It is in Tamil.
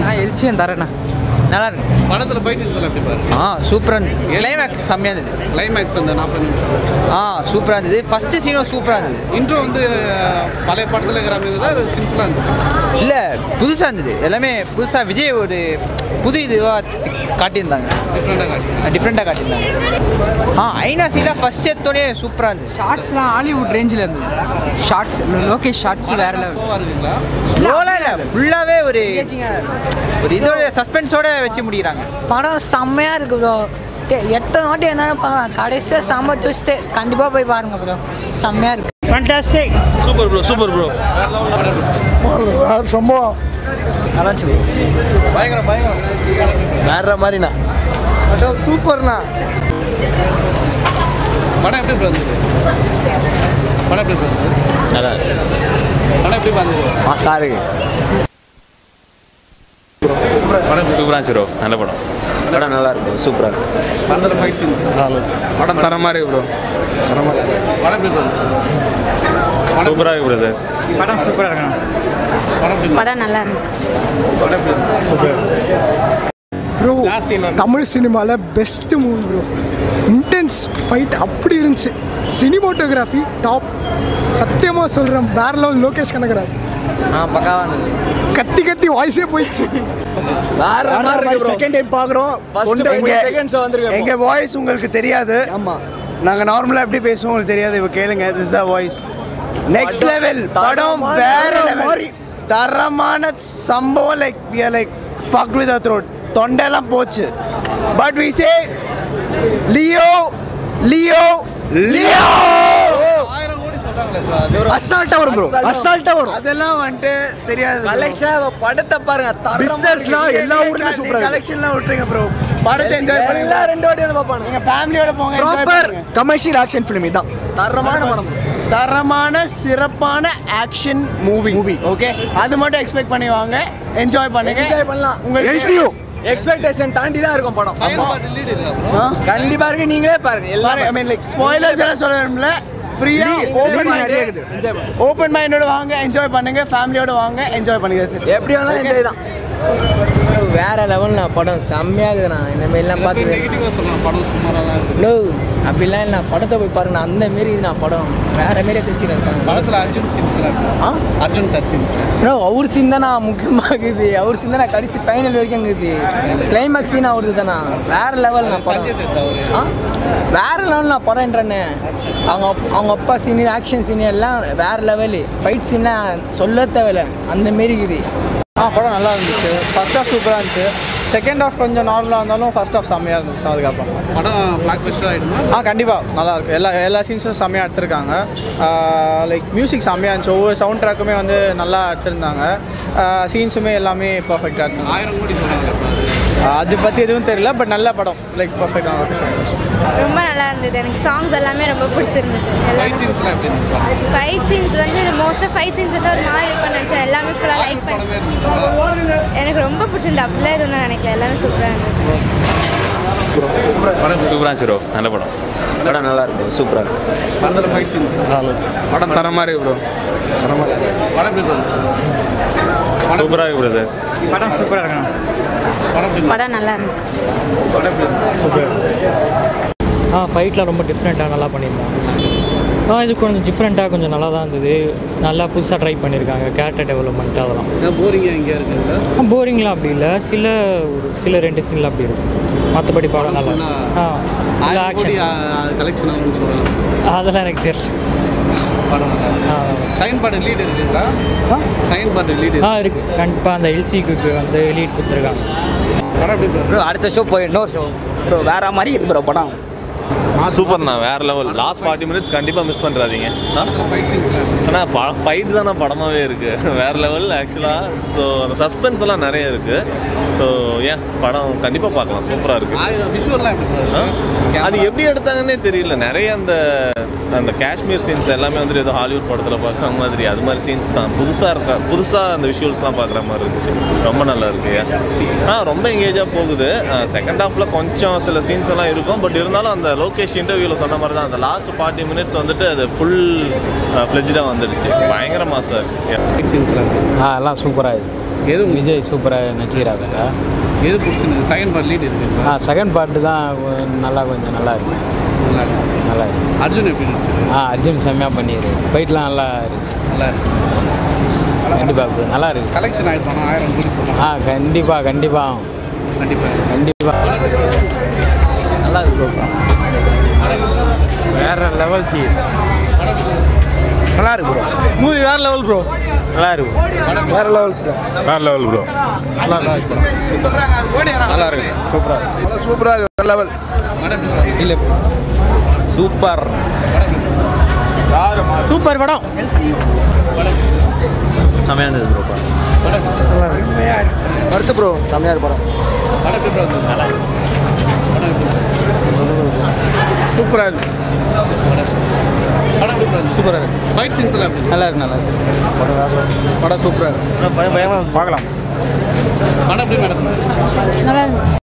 ஆ எல்சியும் தரேண்ணா நல்லா இருக்கு படத்தில் ஃபைட் சீன்ஸ் எல்லாம் எப்படி பாருங்க ஆ சூப்பராக இருந்தது கிளைமேக்ஸ் செம்மையாக இருந்தது கிளைமேக்ஸ் அந்த நாற்பது நிமிஷம் ஆ சூப்பராக இருந்தது ஃபஸ்ட்டு சீனும் சூப்பராக இருந்தது இன்ட்ரோ வந்து பழைய படத்தில் இருக்கிற மாதிரி தான் சிம்பிளாக இருந்தது இல்லை புதுசாக இருந்தது எல்லாமே புதுசாக விஜய் ஒரு புது இதுவாக காட்டியிருந்தாங்க டிஃப்ரெண்ட்டாக காட்டி டிஃப்ரெண்ட்டாக காட்டியிருந்தாங்க ஆ ஐநா சீலாம் ஃபஸ்ட் எடுத்தோடனே சூப்பராக இருந்தது ஷார்ட்ஸ்லாம் ஹாலிவுட் ரேஞ்சில் இருந்தது ஷார்ட்ஸ் லோகேஷ் ஷார்ட்ஸ் வேற லெவல் ஸ்லோவாக இருக்குங்களா ஸ்லோலாம் இல்லை ஃபுல்லாகவே ஒரு ஒரு இதோட சஸ்பென்ஸோட வச்சு முடிக்கிறாங்க படம் செம்மையாக இருக்கு ப்ரோ எத்தனை வாட்டி இருந்தாலும் பார்க்கலாம் கடைசியாக செம்ம ட்விஸ்ட்டு கண்டிப்பாக போய் பாருங்க ப்ரோ செம்மையாக இருக்கு fantastic super bro super bro சம்பவம் நல்லா இருந்துச்சு பயங்கரம் பயங்கரம் வேற மாதிரிண்ணா அதான் சூப்பர்ண்ணா படம் எப்படி bro இருந்தது படம் எப்படி bro இருந்தது நல்லா படம் எப்படி பார்ந்தது மாசா இருக்கு படம் சூப்பராக இருந்துச்சு ப்ரோ நல்ல படம் படம் நல்லா இருக்கும் சூப்பராக இருக்கும் படத்தில் ஃபைட் சீன்ஸ் படம் தர மாதிரி ப்ரோ சரமா படம் எப்படி bro இருந்தது படம் சூப்பராக இருக்கு ப்ரோ சார் படம் சூப்பராக இருக்கணும் படம் எப்படி இருந்தது? படம் நல்லா இருந்துச்சு படம் எப்படி இருந்தது? ப்ரோ தமிழ் சினிமாவில் best movie bro intense fight அப்படி இருந்துச்சு சினிமோட்டோகிராஃபி டாப் சத்தியமாக சொல்கிறேன் வேற லெவல் லோகேஷ் கனகராஜ் ஆ பக்காவாக இருந்தது கத்தி கத்தி வாய்ஸே போயிடுச்சு வேற மாதிரி செகண்ட் டைம் பாக்குறோம் எங்க எங்க வாய்ஸ் உங்களுக்கு தெரியாது ஆமா நாங்க நார்மலா எப்படி பேசுவோம் உங்களுக்கு தெரியாது இப்ப கேளுங்க this ah voice next level படம் வேற லெவல் தரமான சம்பவம் like we are like fuck with throat தொண்டெல்லாம் போச்சு but we say Leo Leo Leo ஆயிரம் கோடி சொல்கிறாங்களே bro. அது அசால்ட்டா வரும் ப்ரோ அசால்ட்டா வரும் அதெல்லாம் வந்துட்டு தெரியாது படத்தை பாருங்க பிசினஸ்லாம் எல்லா ஊர்லயும் சூப்பரா இருக்கு கலெக்ஷன்லாம் விட்டுருங்க ப்ரோ படத்தை என்ஜாய் பண்ணுங்க ரெண்டு வாட்டி வந்து பாப்பாங்க நீங்க ஃபேமிலியோட போங்க enjoy ப்ராப்பர் பண்ணுங்க. கமர்ஷியல் ஆக்ஷன் ஃபிலிம் இதான் தரமான படம் தரமான சிறப்பான ஆக்ஷன் மூவி மூவி ஓகே அது மட்டும் எக்ஸ்பெக்ட் பண்ணி வாங்க என்ஜாய் பண்ணுங்க என்ஜாய் பண்ணலாம் உங்களுக்கு எல்சியூ எக்ஸ்பெக்டேஷன் தாண்டி தான் இருக்கும் படம் சைன் பாட்டு lead இருக்கா bro? கண்டிப்பா இருக்கு நீங்களே பாருங்க ஐ மீன் லைக் ஸ்பாயிலர்ஸ் எல்லாம் சொல்ல வேணும்ல ஃப்ரீயா ஓப்பன் நிறைய மைண்ட் இருக்குது ஓப்பன் மைண்டோட வாங்க என்ஜாய் பண்ணுங்க ஃபேமிலியோட வாங்க என்ஜாய் பண்ணுங்க That's it. எப்படி வேணாலும் என்ஜாய் தான் வேற லெவல்ண்ணா படம் செம்மையாக இருக்குதுண்ணா இந்த மாரிலாம் எப்பயும் பார்த்து நெகட்டிவாக சொல்லலாம் படம் சுமாராக தான் இருக்குது நோ அப்படிலாம் இல்லை படத்தை போய் பாருங்க அந்த மாரி இது நான் படம் வேற மாரி வச்சுருக்காங்க படத்தில் அர்ஜுன் சீன்ஸ்லாம் இருக்கு ஆ அர்ஜுன் சார் சீன்ஸ் ப்ரோ அவர் சீன் தானே முக்கியமாக இருக்குது அவர் சீன் தானே கடைசி ஃபைனல் வரைக்கும் இருக்குது கிளைமேக்ஸ் சீன் அவருது தானே வேற லெவல் நான் படம் சஞ்சய் தத் அவரு ஆ வேற லெவல் நான் படம்ன்றேன்னு அவங்க அப்- அவங்க அப்பா சீன் ஆக்ஷன் சீன் எல்லாம் வேற லெவலு ஃபைட் சீன்லாம் சொல்ல தேவையில்ல அந்த மாரி இருக்குது ஆ படம் நல்லா இருந்துச்சு ஃபர்ஸ்ட் ஹாஃப் சூப்பராக இருந்துச்சு செகண்ட் ஹாஃப் கொஞ்சம் நார்மலாக இருந்தாலும் ஃபர்ஸ்ட் ஹாஃப் செம்மையாக இருந்துச்சு அதுக்கப்புறம் படம் பிளாக் பஸ்டர் ஆகிடுமா ஆ கண்டிப்பாக நல்லா இருக்கு எல்லா எல்லா சீன்ஸும் செம்மையாக எடுத்திருக்காங்க லைக் மியூசிக் செம்மையாக இருந்துச்சு ஒவ்வொரு சவுண்ட் ட்ராக்குமே வந்து நல்லா எடுத்திருந்தாங்க சீன்ஸுமே எல்லாமே பர்ஃபெக்டாக இருந்தது ஆயிரம் கோடி சொல்கிறாங்களே bro அது அது பற்றி எதுவும் தெரியல பட் நல்ல படம் லைக் பர்ஃபெக்டான ரொம்ப நல்லா இருந்தது எனக்கு சாங்ஸ் எல்லாமே ரொம்ப பிடிச்சிருந்தது எல்லாமே ஃபைட் சீன்ஸ்லாம் எப்படி இருந்துச்சு ஃபைட் சீன்ஸ் வந்து மோஸ்ட்டாக ஃபைட் சீன்ஸ் வந்து ஒரு மாதிரி இருக்கும்னு நினச்சேன் எல்லாமே ஃபுல்லாக லைக் பண்ணி படமே இருந்துச்சு எனக்கு ரொம்ப பிடிச்சிருந்தது அப்படிலாம் எதுவும் நான் நினைக்கல எல்லாமே சூப்பராக இருந்தது படம் சூப்பராக இருந்துச்சு ப்ரோ நல்ல படம் படம் நல்லா இருக்கும் சூப்பரா இருக்கும் படத்தில் ஃபைட் சீன்ஸ் படம் தர மாதிரி ப்ரோ சரமா படம் எப்படி bro இருந்தது? படம் சூப்பராக இருக்கு ப்ரோ சார் படம் சூப்பராக இருக்கணும் படம் எப்படி இருந்தது? படம் நல்லா இருந்துச்சு படம் எப்படி இருந்தது? ஆ ஃபைட்லாம் ரொம்ப டிஃப்ரெண்ட்டாக நல்லா பண்ணியிருந்தாங்க ஆ இது கொஞ்சம் டிஃப்ரெண்ட்டாக கொஞ்சம் நல்லா தான் இருந்தது நல்லா புதுசாக ட்ரை பண்ணியிருக்காங்க கேரக்டர் டெவலப்மெண்ட் அதெல்லாம் ஏன் போரிங்காக எங்கேயா இருக்குங்களா போரிங்லாம் அப்படி இல்லை சில ஒரு சில ரெண்டு சீனில் அப்படி இருக்கும் மற்றபடி படம் நல்லா இருக்கு. ஆ இல்லை ஆயிரம் கோடி ஆக்ஷன் கலெக்ஷன் ஆகும்னு சொல்கிறாங்க அதெல்லாம் எனக்கு தெரியல படம் நல்லா இருக்கு. ஆ சைன் பாட்டு லீட் இருக்குங்களா ஆ? சைன் பாட்டு லீட் ஆ இருக்குது கண்டிப்பாக அந்த எல்சிக்கு வந்து லீட் கொடுத்துருக்காங்க படம் எப்படி bro? ப்ரோ அடுத்த ஷோ போய் இன்னொரு ஷோ ப்ரோ வேற மாதிரி இருக்கு ப்ரோ படம் சூப்பர்ண்ணா வேற லெவல் லாஸ்ட் ஃபார்ட்டி மினிட்ஸ் கண்டிப்பாக மிஸ் பண்ணுறாதீங்க ஃபைட் சீன்ஸ்லாம் ஆனால் ஃபைட் தானே படமாகவே இருக்குது வேற லெவல் ஆக்சுவலாக ஸோ அந்த சஸ்பென்ஸ் எல்லாம் நிறைய இருக்குது ஸோ ஏன் படம் கண்டிப்பாக பார்க்கலாம் சூப்பராக இருக்குது ஆயிரம் விஷுவல்லாம் எப்படி bro ஆ? இருக்கு? அது எப்படி எடுத்தாங்கன்னே தெரியல நிறைய அந்த அந்த காஷ்மீர் சீன்ஸ் எல்லாமே வந்துட்டு ஏதோ ஹாலிவுட் படத்தில் பார்க்குற மாதிரி அது மாதிரி சீன்ஸ் தான் புதுசாக இருக்கா புதுசாக அந்த விஷுவல்ஸ்லாம் பார்க்குற மாதிரி இருந்துச்சு ரொம்ப நல்லா இருக்கு ஆ ரொம்ப எங்கேஜாக போகுது செகண்ட் ஹாஃபில் கொஞ்சம் சில சீன்ஸ் எல்லாம் இருக்கும் பட் இருந்தாலும் அந்த லோகேஷ் இன்டர்வியூவில் சொன்ன மாதிரி தான் அந்த லாஸ்ட் ஃபார்ட்டி மினிட்ஸ் வந்துட்டு அது ஃபுல் ஃப்ளெஜ்டாக வந்துடுச்சு பயங்கர மாசாக இருக்கு ஃபைட் சீன்ஸ்லாம் எப்படி ஆ எல்லாம் சூப்பராக இருக்குது எது உங்களுக்கு- விஜய் சூப்பராக நடிச்சிக்கிறாங்க எது பிடிச்சிருந்தது செகண்ட் பார்ட் லீட் இருக்கு ஆ செகண்ட் பார்ட்டு தான் கொ- நல்லா கொஞ்சம் நல்லா இருக்கு நல்லா இருக்கு நல்லா இருக்கு அர்ஜுன் எப்படி நடிச்சது ஆ அர்ஜுன் செம்மையாக பண்ணிடு ஃபைட்லாம் நல்லா இருக்கு நல்லா இருக்கு கண்டிப்பாக நல்லா இருக்கு கலெக்ஷன் ஆயிடுவானா ஆயிரம் கோடி சொல்லலாம் ஆ கண்டிப்பாக கண்டிப்பாக கண்டிப்பாக கண்டிப்பாக நல்லா இருக்கு வேற லெவல் சி நல்லா இருக்கு ப்ரோ மூவி வேற லெவல் ப்ரோ நல்லா இருக்கு வேற லெவல் ப்ரோ வேற லெவல் ப்ரோ நல்லா இருக்கு நல்லா இருக்கு சூப்பராக சூப்பராக வேற லெவல் இல்லை சூப்பர் சூப்பர் படம் செம்மையாக இருந்தது ப்ரோ அடுத்து ப்ரோ செம்மையாக இருக்கு படம் படம் எப்படி bro இருந்தது? படம் எப்படி இருந்தது? சூப்பராக இருக்குது படம் எப்படி bro இருந்தது? சூப்பராக இருக்கு ஃபைட் சீன்ஸ் எல்லாம் எப்படி நல்லா இருக்கு நல்லா இருக்கு படம் சூப்பராக இருக்கு பார்க்கலாம் படம் எப்படி நடந்தது நல்லா இருக்கு